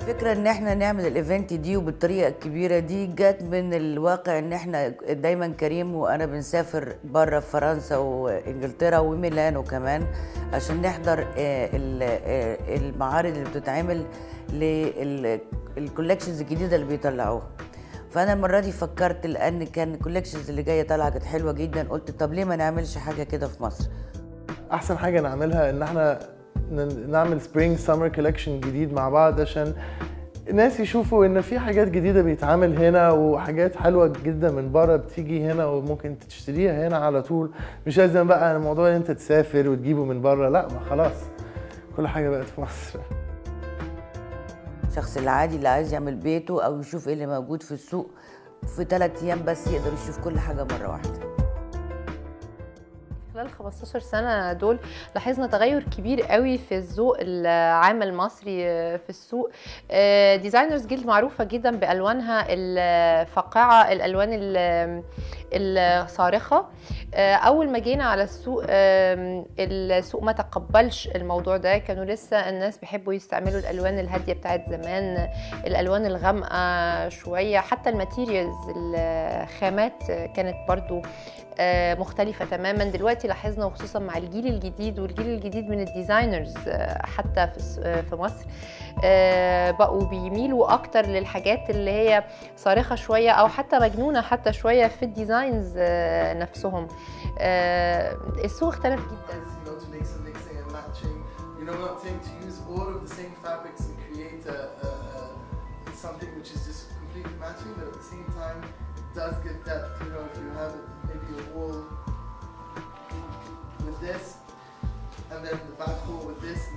الفكرة ان احنا نعمل الايفنت دي وبالطريقة الكبيرة دي جت من الواقع ان احنا دايما كريم وانا بنسافر بره فرنسا وانجلترا وميلانو كمان عشان نحضر آه، ال- آه، المعارض اللي بتتعمل للكولكشنز الجديدة اللي بيطلعوها فانا المره دي فكرت لان كان الكولكشنز اللي جايه طالعه كانت حلوه جدا قلت طب ليه ما نعملش حاجه كده في مصر احسن حاجه نعملها ان احنا ن- نعمل سبرينج سمر كولكشن جديد مع بعض عشان الناس يشوفوا ان في حاجات جديده بيتعمل هنا وحاجات حلوه جدا من بره بتيجي هنا وممكن تشتريها هنا على طول مش لازم بقى الموضوع ان انت تسافر وتجيبه من بره لا ما خلاص كل حاجه بقت في مصر الشخص العادي اللي عايز يعمل بيته او يشوف ايه اللي موجود في السوق في ثلاث ايام بس يقدر يشوف كل حاجه مره واحده خلال 15 سنة دول لاحظنا تغير كبير قوي في الذوق العام المصري في السوق آه، ديزاينرز جيلد معروفة جدا بألوانها الفاقعة الألوان ال- الصارخة آه، أول ما جينا على السوق آم، السوق ما تقبلش الموضوع ده كانوا لسه الناس بيحبوا يستعملوا الألوان الهادية بتاعت زمان الألوان الغامقة شوية حتى الماتيريالز الخامات كانت برضو آه، مختلفة تماما دلوقتي لاحظنا وخصوصا مع الجيل الجديد والجيل الجديد من الديزاينرز آه، حتى في الس- آه، في مصر آه، بقوا بيميلوا اكتر للحاجات اللي هي صارخة شوية او حتى مجنونة حتى شوية في الديزاينز آه، نفسهم آه، السوق اختلف جدا you know, to make some mixing and matching. You know what I'm saying? To use all of the same fabrics and create a, a, a, something which is just completely matching, but at the same time does give depth. You know, if you have maybe a wall with this, and then the back wall with this,